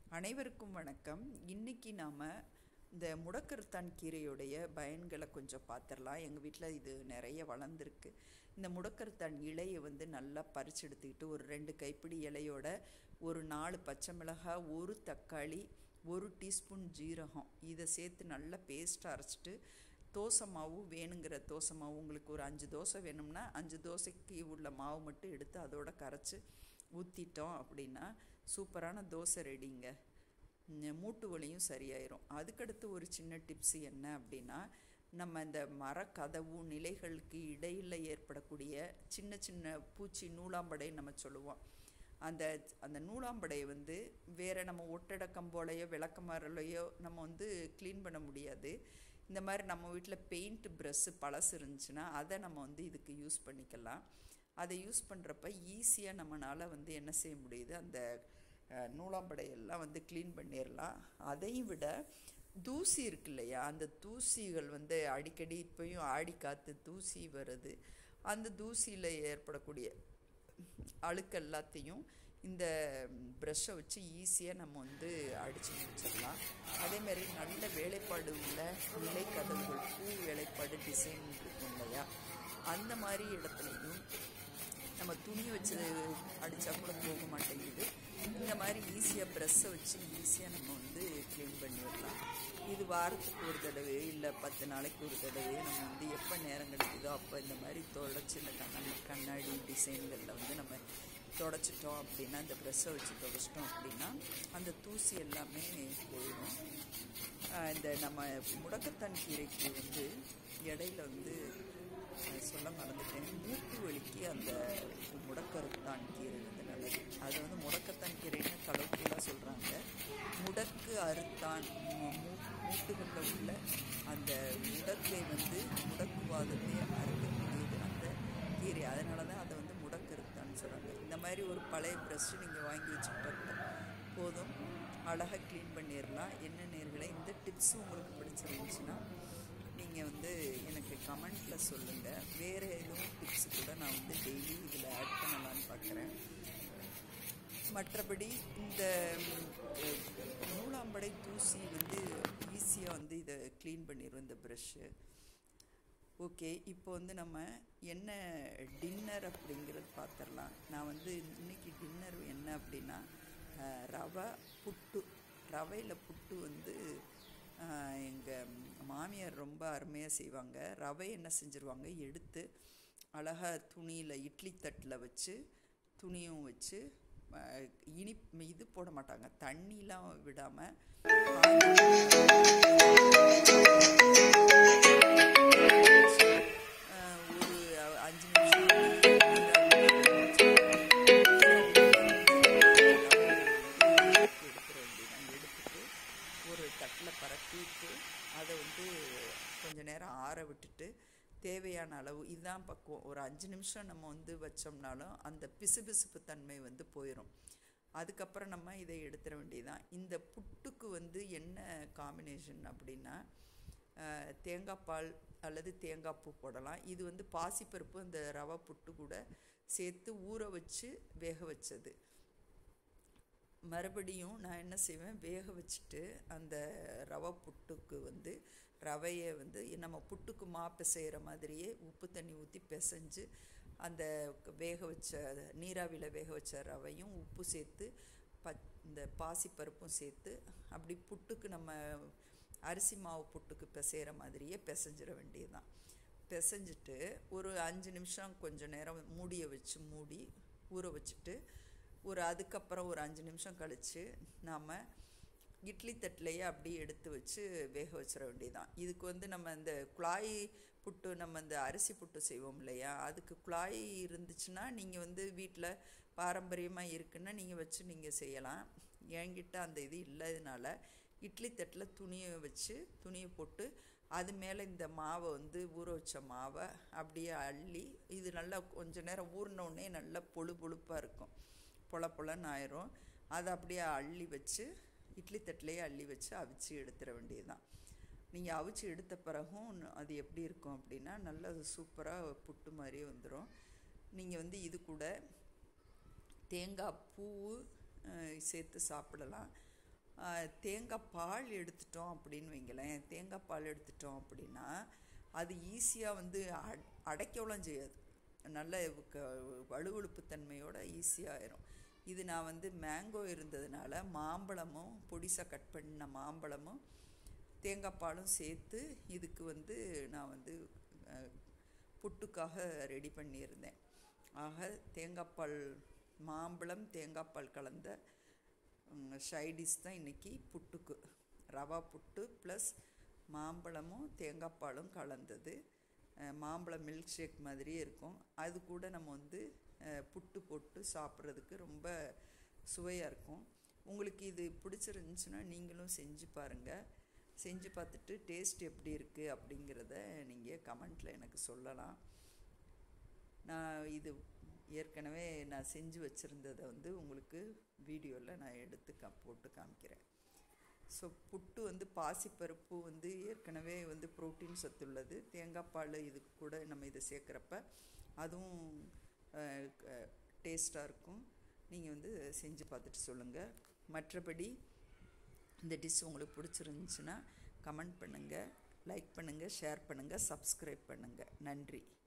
அனைவருக்கும் வணக்கம் இன்னைக்கு நாம் இந்த முடக்கருத்தான் கீரையுடைய பயன்களை கொஞ்சம் பார்த்துடலாம் எங்கள் வீட்டில் இது நிறைய வளர்ந்துருக்கு இந்த முடக்கருத்தான் இலையை வந்து நல்லா பறிச்சு எடுத்துக்கிட்டு ஒரு ரெண்டு கைப்பிடி இலையோட ஒரு நாலு பச்சை மிளகாய் ஒரு தக்காளி ஒரு டீஸ்பூன் ஜீரகம் இதை சேர்த்து நல்லா பேஸ்ட்டாக அரைச்சிட்டு தோசை மாவு வேணுங்கிற தோசை மாவு உங்களுக்கு ஒரு அஞ்சு தோசை வேணும்னா அஞ்சு தோசைக்கு உள்ள மாவு மட்டும் எடுத்து அதோட கரைச்சி ஊற்றிட்டோம் அப்படின்னா சூப்பரான தோசை ரெடிங்க ம், மூட்டு வலியும் சரியாயிரும் அதுக்கடுத்து ஒரு சின்ன டிப்ஸ் என்ன அப்படின்னா நம்ம இந்த மரக்கதவு நிலைகளுக்கு இடையில் ஏற்படக்கூடிய சின்ன சின்ன பூச்சி நூலாம்படை நம்ம சொல்லுவோம் அந்த அந்த நூலாம்படையை வந்து வேறு நம்ம ஒட்டடக்கம் போலையோ விளக்கமாறலையோ நம்ம வந்து க்ளீன் பண்ண முடியாது இந்த மாதிரி நம்ம வீட்டில் பெயிண்ட் ப்ரஷ்ஷு பழசு இருந்துச்சுன்னா அதை நம்ம வந்து இதுக்கு யூஸ் பண்ணிக்கலாம் அதை யூஸ் பண்ணுறப்ப ஈஸியாக நம்மளால் வந்து என்ன செய்ய முடியுது அந்த அஹ், நூலாம்படையெல்லாம் வந்து க்ளீன் பண்ணிடலாம் அதையும் விட தூசி இருக்கு இல்லையா அந்த தூசிகள் வந்து அடிக்கடி இப்போயும் ஆடி காற்று தூசி வருது அந்த தூசியில் ஏற்படக்கூடிய அழுக்கு எல்லாத்தையும் இந்த ப்ரஷ்ஷை வச்சு ஈஸியாக நம்ம வந்து அடித்து முடிச்சிடலாம் அதேமாரி நல்ல வேலைப்பாடு உள்ள நிலை கதவுகள் பூ வேலைப்பாடு டிசைன் இருக்கும் இல்லையா அந்த மாதிரி இடத்துலையும் நம்ம துணி வச்சு அடித்தா கூட போக மாட்டேங்குது இந்த மாதிரி ஈஸியாக ப்ரெஷ்ஷை வச்சு ஈஸியாக நம்ம வந்து க்ளீன் பண்ணிடலாம் இது வாரத்துக்கு ஒரு தடவை இல்லை பத்து நாளைக்கு ஒரு தடவை நம்ம வந்து எப்போ நேரம் கிடைக்குதோ அப்போ இந்த மாதிரி தொடச்சி இந்த கண்ணாடி கண்ணாடி டிசைன்களில் வந்து நம்ம தொடச்சிட்டோம் அப்படின்னா இந்த ப்ரெஷ்ஷை வச்சு தொடச்சிட்டோம் அப்படின்னா அந்த தூசி எல்லாமே போயிடும் ஆஹ் இந்த நம்ம முடக்கத்தான் கீரைக்கு வந்து இடையில வந்து அஹ் சொல்ல மறந்துட்டேன் மூட்டு வலிக்கு அந்த முடக்கருத்தான் கீரை வந்து நல்லது அது வந்து முடக்கத்தான் கீரைன்னு கலர்ஃபுல்லாக சொல்கிறாங்க முடக்கு அறுத்தான் மூ- மூ- மூட்டுகளில் உள்ள அந்த முடக்கை வந்து முடக்குவாதத்தை அறுக்கக்கூடியது அந்த கீரை அதனால தான் அதை வந்து முடக்கருத்தான்னு சொல்கிறாங்க இந்த மாதிரி ஒரு பழைய ப்ரஷ் நீங்கள் வாங்கி வச்சுக்கிட்டா போதும் அழகாக க்ளீன் பண்ணிடலாம் என்ன நேர்களை இந்த டிப்ஸ் உங்களுக்கு பிடிச்சிருந்துச்சுன்னா நீங்கள் வந்து எனக்கு கமெண்ட்டில் சொல்லுங்கள் வேறு எதுவும் டிப்ஸ் கூட நான் வந்து டெய்லி இதில் ஆட் பண்ணலான்னு பார்க்குறேன் மற்றபடி இந்த ம், அஹ், நூலாம்படை தூசி வந்து ஈஸியாக வந்து இதை க்ளீன் பண்ணிடும் இந்த ப்ரஷ்ஷு ஓகே இப்போ வந்து நம்ம என்ன டின்னர் அப்படிங்கிறது பார்த்துடலாம் நான் வந்து இன்னைக்கு டின்னர் என்ன அப்படின்னா அஹ், ரவை புட்டு ரவையில் புட்டு வந்து எங்கள் மாமியார் ரொம்ப அருமையாக செய்வாங்க ரவை என்ன செஞ்சுருவாங்க எடுத்து அழகாக துணியில் இட்லி தட்டில் வச்சு துணியும் வச்சு அஹ், இனிப் இது போட மாட்டாங்க தண்ணிலாம் விடாமல் ஒரு அஞ்சு நிமிஷம் எடுத்துற வேண்டியதான் எடுத்துட்டு ஒரு தட்டில் பரப்பிட்டு அதை வந்து கொஞ்ச நேரம் ஆற விட்டுட்டு தேவையான அளவு இதுதான் பக்குவம் ஒரு அஞ்சு நிமிஷம் நம்ம வந்து வச்சோம்னாலும் அந்த பிசுபிசுப்பு தன்மை வந்து போயிடும் அதுக்கப்புறம் நம்ம இதை எடுத்துட வேண்டியதுதான் இந்த புட்டுக்கு வந்து என்ன காம்பினேஷன் அப்படின்னா அஹ், தேங்காய் பால் அல்லது தேங்காய் பூ போடலாம் இது வந்து பாசிப்பருப்பு இந்த ரவை புட்டு கூட சேர்த்து ஊற வச்சு வேக வச்சது மறுபடியும் நான் என்ன செய்வேன் வேக வச்சுட்டு அந்த ரவை புட்டுக்கு வந்து ரவையை வந்து நம்ம புட்டுக்கு மா பிசைகிற மாதிரியே உப்பு தண்ணி ஊற்றி பிசைஞ்சு அந்த வேக வச்ச நீராவியில் வேக வச்ச ரவையும் உப்பு சேர்த்து ப இந்த பாசிப்பருப்பும் சேர்த்து அப்படி புட்டுக்கு நம்ம அரிசி மாவு புட்டுக்கு பிசைகிற மாதிரியே பிசைஞ்சிட வேண்டியதுதான் பிசைஞ்சிட்டு ஒரு அஞ்சு நிமிஷம் கொஞ்சம் நேரம் மூடியை வச்சு மூடி ஊற வச்சுட்டு ஒரு அதுக்கப்புறம் ஒரு அஞ்சு நிமிஷம் கழித்து நாம் இட்லி தட்டிலையே அப்படியே எடுத்து வச்சு வேக வச்சிட வேண்டியதுதான் இதுக்கு வந்து நம்ம இந்த குழாய் புட்டு நம்ம இந்த அரிசி புட்டு செய்வோம் இல்லையா அதுக்கு குழாய் இருந்துச்சுன்னா நீங்கள் வந்து வீட்டில் பாரம்பரியமாக இருக்குன்னா நீங்கள் வச்சு நீங்கள் செய்யலாம் என்கிட்ட அந்த இது இல்லாதனால இட்லி தட்டில் துணியை வச்சு துணியை போட்டு அது மேலே இந்த மாவை வந்து ஊற வச்ச மாவை அப்படியே அள்ளி இது நல்லா கொஞ்ச நேரம் ஊறின உடனே நல்லா பொழு பொழுப்பாக இருக்கும் பொல பொலன்னு ஆயிரும் அதை அப்படியே அள்ளி வச்சு இட்லி தட்டிலேயே அள்ளி வச்சு அவிச்சு எடுத்துட வேண்டியதுதான் நீங்கள் அவிச்சு எடுத்த பிறகும் அது எப்படி இருக்கும் அப்படின்னா நல்லா அது சூப்பராக புட்டு மாதிரி வந்துடும் நீங்கள் வந்து இது கூட தேங்காய் பூ அஹ், சேர்த்து சாப்பிடலாம் தேங்காய் பால் எடுத்துட்டோம் அப்படின்னு வைங்களேன் தேங்காய் பால் எடுத்துட்டோம் அப்படின்னா அது ஈஸியாக வந்து அடைக்கவும் செய்யாது நல்ல க வலுவழுப்பு தன்மையோட ஈஸியாக ஆயிரும் இது நான் வந்து மேங்கோ இருந்ததுனால மாம்பழமும் பொடிசாக கட் பண்ண மாம்பழமும் தேங்காய் பாலும் சேர்த்து இதுக்கு வந்து நான் வந்து புட்டுக்காக ரெடி பண்ணியிருந்தேன் ஆக தேங்காய் பால் மாம்பழம் தேங்காய் பால் கலந்த ஷைடிஸ் தான் இன்றைக்கி புட்டுக்கு ரவா புட்டு ப்ளஸ் மாம்பழமும் தேங்காய் பாலும் கலந்தது மாம்பழம் மில்க் ஷேக் மாதிரியே இருக்கும் அது கூட நம்ம வந்து புட்டு போட்டு சாப்பிட்றதுக்கு ரொம்ப சுவையாக இருக்கும் உங்களுக்கு இது பிடிச்சிருந்துச்சுன்னா நீங்களும் செஞ்சு பாருங்கள் செஞ்சு பார்த்துட்டு டேஸ்ட் எப்படி இருக்குது அப்படிங்கிறத நீங்கள் கமெண்ட்டில் எனக்கு சொல்லலாம் நான் இது ஏற்கனவே நான் செஞ்சு வச்சுருந்ததை வந்து உங்களுக்கு வீடியோவில் நான் எடுத்து கா போட்டு காமிக்கிறேன் ஸோ புட்டு வந்து பாசிப்பருப்பு வந்து ஏற்கனவே வந்து ப்ரோட்டீன் சத்துள்ளது தேங்காய் பால் இது கூட நம்ம இதை சேர்க்குறப்ப அதுவும் டேஸ்ட்டாக இருக்கும் நீங்கள் வந்து செஞ்சு பார்த்துட்டு சொல்லுங்கள் மற்றபடி இந்த டிஷ் உங்களுக்கு பிடிச்சிருந்துச்சுன்னா கமெண்ட் பண்ணுங்கள் லைக் பண்ணுங்கள் ஷேர் பண்ணுங்கள் சப்ஸ்கிரைப் பண்ணுங்கள் நன்றி